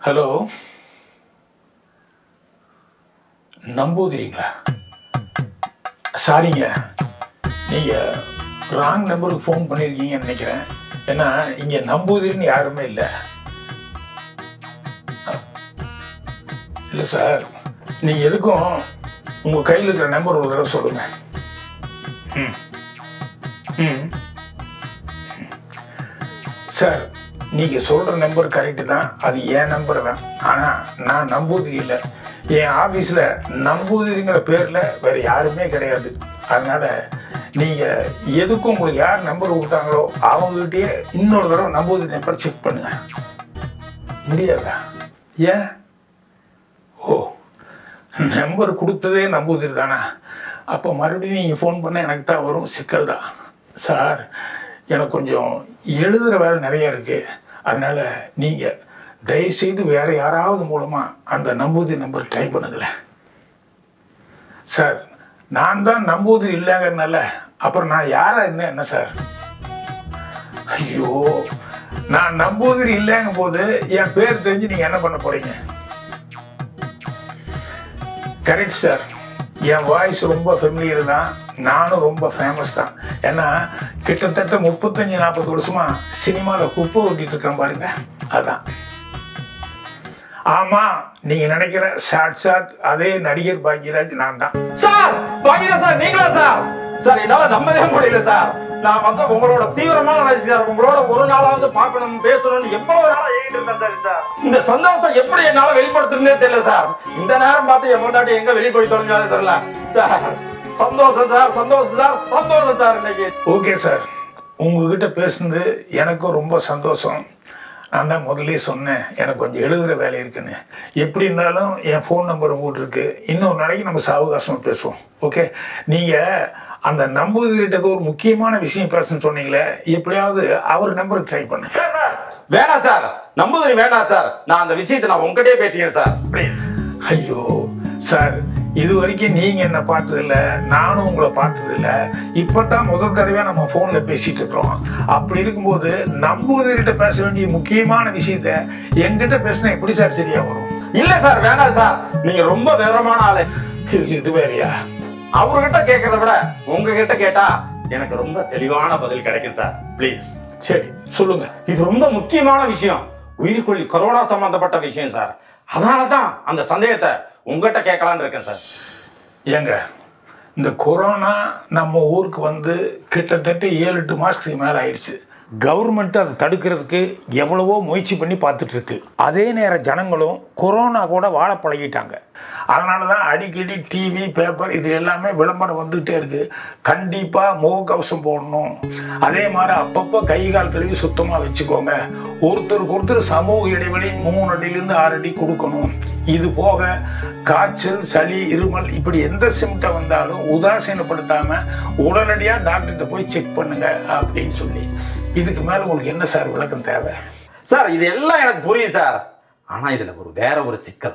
Hello நம்பூதிரிங்களா சாரிங்க நீங்கள் wrong நம்பருக்கு ஃபோன் பண்ணியிருக்கீங்கன்னு நினைக்கிறேன் ஏன்னா இங்கே நம்பூதிரின்னு யாருமே இல்லை இல்லை சார் நீங்கள் எதுக்கும் உங்கள் கையில் இருக்கிற நம்பர் ஒரு தடவை சொல்லுங்கள் ம் ம் சார் நீங்கள் சொல்கிற நம்பர் கரெக்டு தான் அது என் நம்பர் தான் ஆனால் நான் நம்பூதிரி இல்லை என் ஆஃபீஸில் நம்பூதிரிங்கிற பேரில் வேறு யாருமே கிடையாது அதனால் நீங்கள் எதுக்கும் உங்களுக்கு யார் நம்பர் கொடுத்தாங்களோ அவங்ககிட்டயே இன்னொரு தடவை நம்பூதிரி நம்பர் செக் பண்ணுங்க முடியாதா ஏன் ஓ நம்பர் கொடுத்ததே நம்பூதிரி தானா அப்போ மறுபடியும் நீங்கள் ஃபோன் பண்ண எனக்கு தான் வரும் சிக்கல் தான் சார் எனக்கு கொஞ்சம் எழுதுகிற வேலை நிறைய இருக்குது அதனால் நீங்கள் தயவுசெய்து வேறு யாராவது மூலமாக அந்த நம்பூதிரி நம்பர் ட்ரை பண்ணுங்களேன் சார் நான் தான் நம்பூதிரி இல்லைங்கிறனால அப்புறம் நான் யாராக இருந்தேன் என்ன சார் ஐயோ நான் நம்பூதிரி இல்லைங்கும் போது என் பேர் தெரிஞ்சு நீங்கள் என்ன பண்ண போறீங்க கரெக்ட் சார் என் வாய்ஸ் ரொம்ப ஃபெமிலியர் தான் நானும் ரொம்ப ஃபேமஸ் தான் ஏன்னா கிட்டத்தட்ட முப்பத்தஞ்சு நாற்பது வருஷமா சினிமாவில் குப்பை ஓட்டிட்டு இருக்கிறேன் பாருங்க அதான் ஆமா நீங்க நினைக்கிற ஷாட் ஷாட் அதே நடிகர் பாக்யராஜ் நான் தான் சார் பாக்கியா சார் நீங்களா சார் சார் என்னால நம்பவே முடியல சார் நான் வந்து உங்களோட தீவிரமான ரசிகர் சார் உங்களோட ஒரு நாளாவது பார்க்கணும் பேசணும்னு எவ்வளவு நாளா ஏங்கிட்டு இருந்தேன் சார் இந்த சந்தோஷத்தை எப்படி என்னால வெளிப்படுத்துறதுனே தெரியல சார் இந்த நேரம் பார்த்து என் முன்னாடி எங்க வெளியே போய் தொலைஞ்சாலும் தெரியல சார் சந்தோஷம் சார் சந்தோஷம் சார் சந்தோஷம் சார் இன்னைக்கு ஓகே சார் உங்ககிட்ட பேசுனது எனக்கும் ரொம்ப சந்தோஷம் நான் தான் முதல்லயே சொன்னேன் எனக்கு கொஞ்சம் எழுதுகிற வேலை இருக்குன்னு எப்படி இருந்தாலும் என் ஃபோன் நம்பர் உங்கள்கிட்ட இருக்கு இன்னொரு நாளைக்கு நம்ம சாவகாசமாக பேசுவோம் ஓகே நீங்கள் அந்த நம்பூதிரிட்ட ஏதோ ஒரு முக்கியமான விஷயம் பேசணும்னு சொன்னீங்களே எப்படியாவது அவர் நம்பருக்கு ட்ரை பண்ணுங்க வேணாம் சார் நம்புதறி வேண்டாம் சார் நான் அந்த விஷயத்தை நான் உங்ககிட்டயே பேசிக்கிறேன் சார் ஐயோ சார் இது வரைக்கும் நீங்க என்ன பார்த்ததில்ல நானும் உங்களை பார்த்ததில்ல இப்பதான் முதல் தடவையா நம்ம போன்ல பேசிட்டு இருக்கிறோம் அப்படி இருக்கும்போது நம்பூதிரிட்ட பேச வேண்டிய முக்கியமான விஷயத்த என்கிட்ட பேசினா எப்படி சார் சரியா வரும் இல்ல சார் வேணாம் சார் நீங்க ரொம்ப விவரமான ஆளு இது இது வேறையா அவர்கிட்ட கேட்கறத விட உங்ககிட்ட கேட்டா எனக்கு ரொம்ப தெளிவான பதில் கிடைக்கும் சார் ப்ளீஸ் சரி சொல்லுங்க இது ரொம்ப முக்கியமான விஷயம் உயிர்கொல்லி கொரோனா சம்பந்தப்பட்ட விஷயம் சார் அதனாலதான் அந்த சந்தேகத்தை உங்ககிட்ட கேட்கலான்னு இருக்கேன் சார் ஏங்க இந்த கொரோனா நம்ம ஊருக்கு வந்து கிட்டத்தட்ட ஏழு எட்டு மாசத்துக்கு மேல ஆயிடுச்சு கவர்மெண்ட் அதை தடுக்கிறதுக்கு எவ்வளவோ முயற்சி பண்ணி பார்த்துட்டு இருக்கு அதே நேரம் ஜனங்களும் கொரோனா கூட வாழ பழகிட்டாங்க அதனால தான் அடிக்கடி டிவி பேப்பர் இது எல்லாமே விளம்பரம் வந்துகிட்டே இருக்கு கண்டிப்பாக முகக்கவசம் போடணும் அதே மாதிரி அப்பப்போ கை கால் கழுவி சுத்தமாக வச்சுக்கோங்க ஒருத்தருக்கு ஒருத்தர் சமூக இடைவெளி மூணு அடியிலேருந்து ஆறு அடி கொடுக்கணும் இது போக காய்ச்சல் சளி இருமல் இப்படி எந்த சிம்டம் வந்தாலும் உதாசீனப்படுத்தாம உடனடியா டாக்டர்கிட்ட போய் செக் பண்ணுங்க அப்படின்னு சொல்லி இதுக்கு மேல உங்களுக்கு என்ன சார் விளக்கம் தேவை சார் இது எல்லாம் எனக்கு புரியுது சார் ஆனா இதுல ஒரு வேற ஒரு சிக்கல்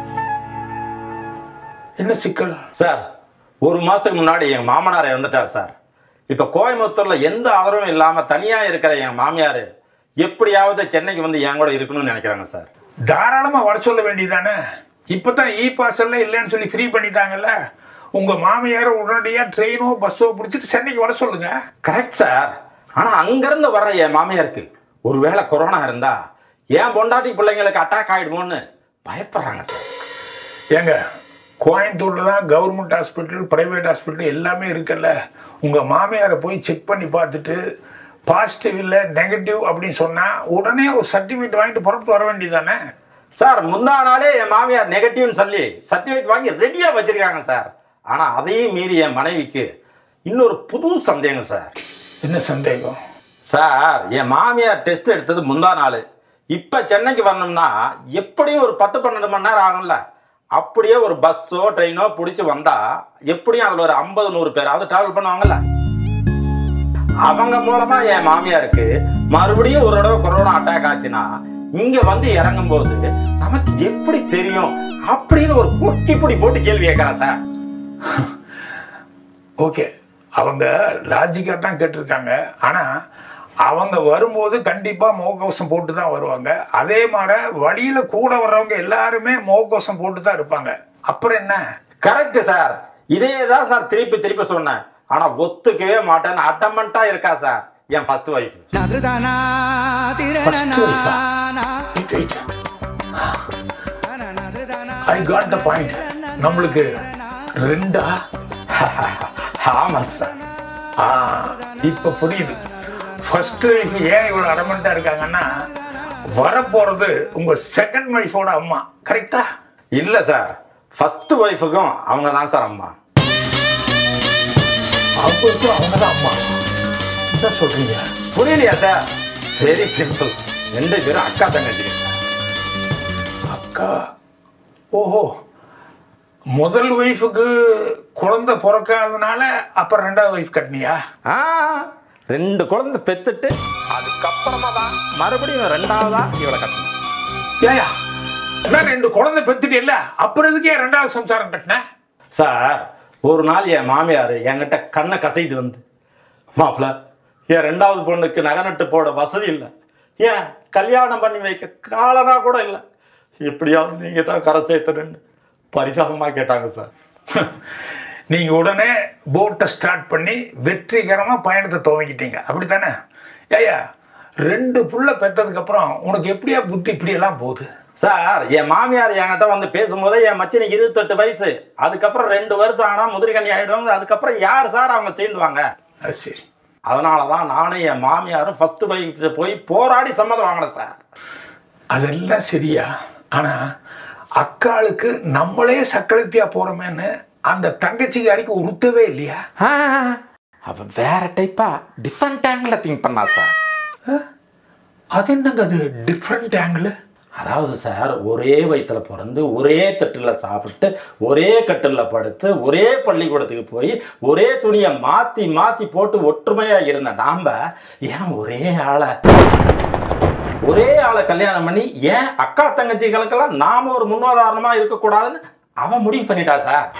என்ன சிக்கல் சார் ஒரு மாசத்துக்கு முன்னாடி என் மாமனார் இறந்துட்டார் சார் இப்ப கோயம்புத்தூர்ல எந்த ஆதரவும் இல்லாம தனியா இருக்கிற என் மாமியார் எப்படியாவது சென்னைக்கு வந்து என் கூட இருக்கணும்னு நினைக்கிறாங்க சார் தாராளமா வர சொல்ல வேண்டியதானே இப்பதான் இ பாஸ் எல்லாம் இல்லைன்னு சொல்லி ஃப்ரீ பண்ணிட்டாங்கல்ல உங்க மாமியார உடனடியா ட்ரெயினோ பஸ்ஸோ பிடிச்சிட்டு சென்னைக்கு வர சொல்லுங்க கரெக்ட் சார் ஆனா அங்கிருந்து வர்ற என் மாமியாருக்கு ஒருவேளை கொரோனா இருந்தா என் பொண்டாட்டி பிள்ளைங்களுக்கு அட்டாக் ஆயிடுமோன்னு பயப்படுறாங்க சார் ஏங்க கோயம்புத்தூர்ல தான் கவர்மெண்ட் ஹாஸ்பிட்டல் பிரைவேட் ஹாஸ்பிட்டல் எல்லாமே இருக்குல்ல உங்க மாமியாரை போய் செக் பண்ணி பார்த்துட்டு பாசிட்டிவ் இல்லை நெகட்டிவ் அப்படின்னு சொன்னா உடனே ஒரு சர்டிஃபிகேட் வாங்கிட்டு புறப்பட்டு வர வேண்டியதானே சார் முந்தா நாளே என் மாமியார் நெகட்டிவ்னு சொல்லி சர்டிஃபிகேட் வாங்கி ரெடியா வச்சிருக்காங்க சார் ஆனா அதையும் மீறி என் மனைவிக்கு இன்னொரு புது சந்தேகம் சார் என்ன சந்தேகம் சார் என் மாமியார் டெஸ்ட் எடுத்தது முந்தா நாள் இப்ப சென்னைக்கு வரணும்னா எப்படியும் ஒரு பத்து பன்னெண்டு மணி நேரம் ஆகும்ல அப்படியே ஒரு பஸ்ஸோ ட்ரெயினோ பிடிச்சி வந்தா எப்படியும் அதுல ஒரு ஐம்பது நூறு பேராவது டிராவல் பண்ணுவாங்கல்ல அவங்க மூலமா என் மாமியாருக்கு மறுபடியும் ஒரு தடவை கொரோனா அட்டாக் ஆச்சுன்னா இங்க வந்து இறங்கும் போது நமக்கு எப்படி தெரியும் அப்படின்னு ஒரு பொட்டி பொடி போட்டு கேள்வி கேட்கறேன் சார் ஓகே அவங்க லாஜிக்காக தான் கேட்டிருக்காங்க ஆனால் அவங்க வரும்போது கண்டிப்பா முகக்கவசம் போட்டு தான் வருவாங்க அதே மாதிரி வழியில கூட வர்றவங்க எல்லாருமே முகக்கவசம் போட்டு தான் இருப்பாங்க அப்புறம் என்ன கரெக்ட் சார் இதே தான் சார் திருப்பி திருப்பி சொன்னேன் ஆனா ஒத்துக்கவே மாட்டேன்னு அட்டமெண்டா இருக்கா சார் என் ஃபர்ஸ்ட் ஒய்ஃப் நதுதானா First wife ஆ? Wait, wait. I got the point நம்மளுக்கு ரெண்டா ஆமா சார் ஆ இப்ப புரியுது ஃபர்ஸ்ட் ஒய்ஃப் ஏன் இவ்வளவு அடமெண்டா இருக்காங்கன்னா வரப்போறது உங்க செகண்ட் ஒய்ஃபோட அம்மா கரெக்டா இல்ல சார் ஃபர்ஸ்ட் ஒய்ஃபுக்கும் அவங்க தான் சார் அம்மா அவங்களுக்கும் அவங்க தான் அம்மா என்ன சொல்றீங்க புரியலையா சார் வெரி சிம்பிள் ரெண்டு பேரும் அக்கா தங்கச்சி அக்கா ஓஹோ முதல் ஒய்ஃபுக்கு குழந்தை பிறக்காதனால அப்புறம் ரெண்டாவது ஒய்ஃப் கட்டினியா ஆ ரெண்டு குழந்தை பெத்துட்டு அதுக்கப்புறமா தான் மறுபடியும் ரெண்டாவதா இவளை கட்டணும் ஏயா நான் ரெண்டு குழந்தை பெத்துட்டு இல்ல அப்புறம் எதுக்கே ரெண்டாவது சம்சாரம் கட்டினேன் சார் ஒரு நாள் என் மாமியார் என்கிட்ட கண்ணை கசைட்டு வந்து மாப்பிள்ள என் ரெண்டாவது பொண்ணுக்கு நகை நட்டு போட வசதி இல்லை ஏன் கல்யாணம் பண்ணி வைக்க காலனா கூட இல்லை எப்படியாவது நீங்க தான் கரை சேர்த்துறேன்னு பரிதாபமா கேட்டாங்க சார் நீங்க உடனே போட்டை ஸ்டார்ட் பண்ணி வெற்றிகரமா பயணத்தை துவங்கிட்டீங்க அப்படித்தானே ஏயா ரெண்டு புள்ள பெத்ததுக்கு அப்புறம் உனக்கு எப்படியா புத்தி இப்படி எல்லாம் போகுது சார் என் மாமியார் என்கிட்ட வந்து பேசும்போதே என் மச்சினுக்கு இருபத்தெட்டு வயசு அதுக்கப்புறம் ரெண்டு வருஷம் ஆனா முதிர்கண்ணி ஆயிடுவாங்க அதுக்கப்புறம் யார் சார் அவங்க தீண்டுவாங்க அது சரி அதனால தான் நானும் என் மாமியாரும் ஃபர்ஸ்ட் பைக்கு போய் போராடி சம்மதம் வாங்கினேன் சார் அதெல்லாம் சரியா ஆனா அக்காளுக்கு நம்மளே சக்களத்தியா போறோமேன்னு அந்த தங்கச்சிக்காரிக்கு உறுத்தவே இல்லையா அவ வேற டைப்பா டிஃப்ரெண்ட் ஆங்கிள் திங்க் பண்ணா சார் அது என்னங்க அது டிஃப்ரெண்ட் ஆங்கிள் அதாவது சார் ஒரே வயித்துல பிறந்து ஒரே தட்டுல சாப்பிட்டு ஒரே கட்டில்ல படுத்து ஒரே பள்ளிக்கூடத்துக்கு போய் ஒரே துணியை மாத்தி மாத்தி போட்டு ஒற்றுமையா இருந்த நாம ஏன் ஒரே ஆளை ஒரே ஆளை கல்யாணம் பண்ணி ஏன் அக்கா தங்கச்சிகளுக்கெல்லாம் நாம ஒரு முன்னுதாரணமா இருக்கக்கூடாதுன்னு அவன் முடிவு பண்ணிட்டா சார்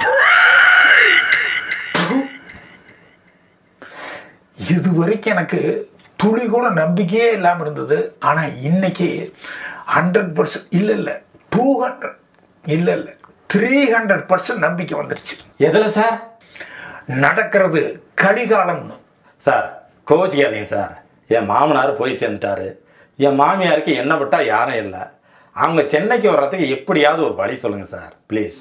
இது வரைக்கும் எனக்கு துளி கூட நம்பிக்கையே இல்லாமல் இருந்தது ஆனால் இன்னைக்கு ஹண்ட்ரட் பர்சன்ட் இல்லை இல்லை டூ ஹண்ட்ரட் இல்லை இல்லை த்ரீ ஹண்ட்ரட் பர்சன்ட் நம்பிக்கை வந்துருச்சு எதுல சார் நடக்கிறது கலிகாலம்னு சார் கோச்சிக்காதீங்க சார் என் மாமனார் போய் சேர்ந்துட்டாரு என் மாமியாருக்கு என்ன விட்டா யாரும் இல்லை அவங்க சென்னைக்கு வர்றதுக்கு எப்படியாவது ஒரு வழி சொல்லுங்க சார் ப்ளீஸ்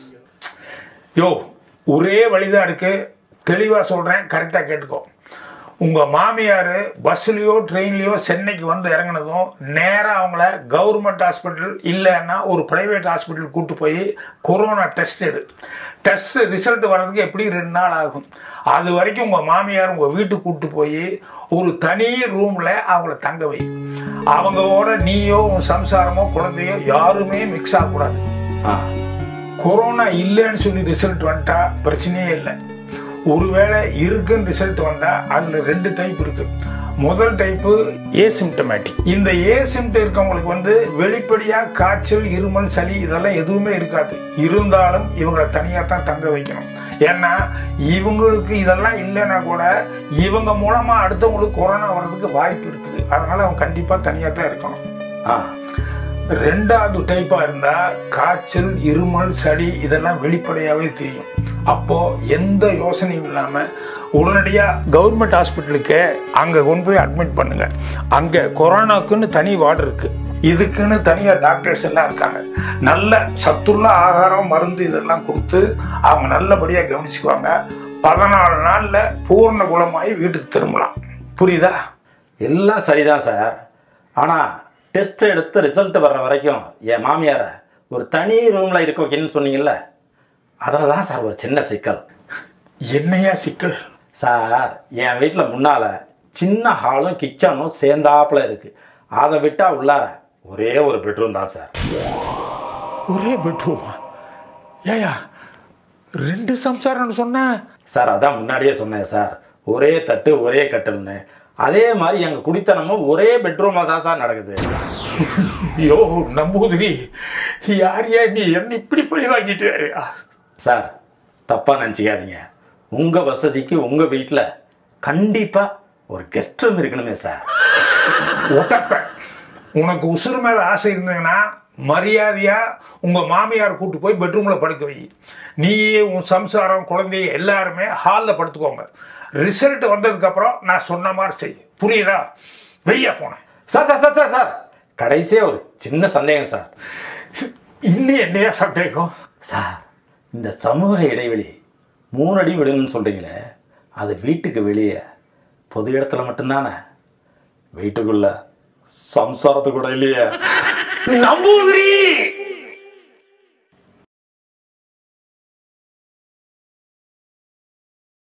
யோ ஒரே வழிதான் இருக்கு தெளிவாக சொல்கிறேன் கரெக்டாக கேட்டுக்கோ உங்கள் மாமியார் பஸ்லேயோ ட்ரெயின்லேயோ சென்னைக்கு வந்து இறங்குனதும் நேராக அவங்கள கவர்மெண்ட் ஹாஸ்பிட்டல் இல்லைன்னா ஒரு ப்ரைவேட் ஹாஸ்பிட்டல் கூட்டு போய் கொரோனா டெஸ்ட் எடு டெஸ்ட் ரிசல்ட் வர்றதுக்கு எப்படி ரெண்டு நாள் ஆகும் அது வரைக்கும் உங்கள் மாமியார் உங்கள் வீட்டுக்கு கூட்டு போய் ஒரு தனி ரூமில் அவங்கள தங்க வை அவங்களோட நீயோ உன் சம்சாரமோ குழந்தையோ யாருமே மிக்ஸ் ஆகக்கூடாது ஆ கொரோனா இல்லைன்னு சொல்லி ரிசல்ட் வந்துட்டா பிரச்சனையே இல்லை ஒருவேளை இருக்குன்னு ரிசல்ட் வந்தா அதுல ரெண்டு டைப் இருக்கு முதல் டைப்பு ஏசிம்டமேட்டிக் இந்த ஏசிம்டம் இருக்கவங்களுக்கு வந்து வெளிப்படையா காய்ச்சல் இருமல் சளி இதெல்லாம் எதுவுமே இருக்காது இருந்தாலும் இவங்களை தனியா தான் தங்க வைக்கணும் ஏன்னா இவங்களுக்கு இதெல்லாம் இல்லைன்னா கூட இவங்க மூலமா அடுத்தவங்களுக்கு கொரோனா வர்றதுக்கு வாய்ப்பு இருக்குது அதனால அவங்க கண்டிப்பா தனியா தான் இருக்கணும் ஆ ரெண்டாவது டைப்பா இருந்தா காய்ச்சல் இருமல் சளி இதெல்லாம் வெளிப்படையாவே தெரியும் அப்போ எந்த யோசனையும் இல்லாம உடனடியா கவர்மெண்ட் ஹாஸ்பிட்டலுக்கு அங்க கொண்டு போய் அட்மிட் பண்ணுங்க அங்க கொரோனாக்குன்னு தனி வார்டு இருக்கு இதுக்குன்னு தனியா டாக்டர்ஸ் எல்லாம் இருக்காங்க நல்ல சத்துள்ள ஆகாரம் மருந்து இதெல்லாம் கொடுத்து அவங்க நல்லபடியா கவனிச்சுக்குவாங்க பதினாலு நாள்ல பூர்ண குணமாகி வீட்டுக்கு திரும்பலாம் புரியுதா எல்லாம் சரிதான் சார் ஆனால் டெஸ்ட் எடுத்து ரிசல்ட் வர்ற வரைக்கும் என் மாமியாரை ஒரு தனி ரூமில் இருக்க வைக்கணும்னு சொன்னீங்கல்ல அதில் தான் சார் ஒரு சின்ன சிக்கல் என்னையா சிக்கல் சார் என் வீட்டில் முன்னால் சின்ன ஹாலும் கிச்சனும் சேர்ந்தாப்புல இருக்கு அதை விட்டால் உள்ளார ஒரே ஒரு பெட்ரூம் தான் சார் ஒரே பெட்ரூமா ஏயா ரெண்டு சம்சாரம்னு சொன்ன சார் அதான் முன்னாடியே சொன்னேன் சார் ஒரே தட்டு ஒரே கட்டில்னு அதே மாதிரி எங்கள் குடித்தனமும் ஒரே பெட்ரூமாக தான் சார் நடக்குது ஐயோ நம்பூதிரி யார் யா நீ என்ன இப்படி பழி வாங்கிட்டு சார் தப்பாக நினச்சிக்காதீங்க உங்கள் வசதிக்கு உங்கள் வீட்டில் கண்டிப்பாக ஒரு கெஸ்ட் ரூம் இருக்கணுமே சார் ஒட்டப்பேன் உனக்கு உசுறு மேல ஆசை இருந்ததுன்னா மரியாதையா உங்க மாமியார் கூட்டு போய் பெட்ரூம்ல படுக்க வை நீ உன் சம்சாரம் குழந்தை எல்லாருமே ஹாலில் படுத்துக்கோங்க ரிசல்ட் வந்ததுக்கு அப்புறம் நான் சொன்ன மாதிரி செய் புரியுதா வெய்யா போனேன் sir sir sir sir sir கடைசியா ஒரு சின்ன சந்தேகம் சார் இன்னும் என்னையா சந்தேகம் சார் இந்த சமூக இடைவெளி மூணு அடி விடணும்னு சொல்றீங்களே அது வீட்டுக்கு வெளியே பொது இடத்துல மட்டும்தானே வீட்டுக்குள்ள சம்சாரத்து கூட இல்லையே நம்பூதிரி